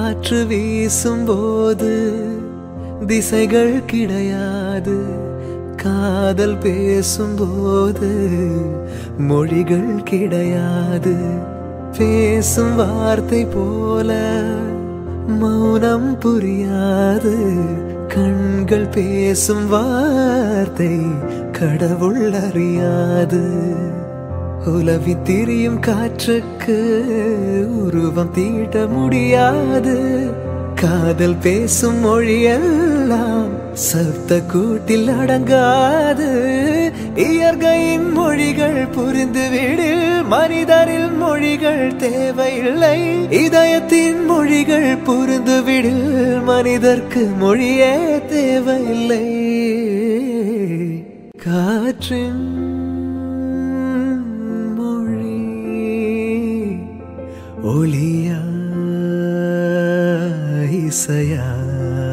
காற்று வீசும்போது திசைகள் கிடையாது காதல் பேசும்போது மொழிகள் கிடையாது பேசும் வார்த்தை போல மௌனம் புரியாது கண்கள் பேசும் வார்த்தை கடவுள் அறியாது உலவி திரியும் காற்றுக்கு உருவம் தீட்ட முடியாது காதல் பேசும் மொழியெல்லாம் சப்த கூட்டில் அடங்காது இயற்கையின் மொழிகள் புரிந்துவிடு மனிதரில் மொழிகள் தேவையில்லை இதயத்தின் மொழிகள் புரிந்துவிடு மனிதர்க்கு மொழியே தேவையில்லை காற்றின் மொழி ஒளியா இசையா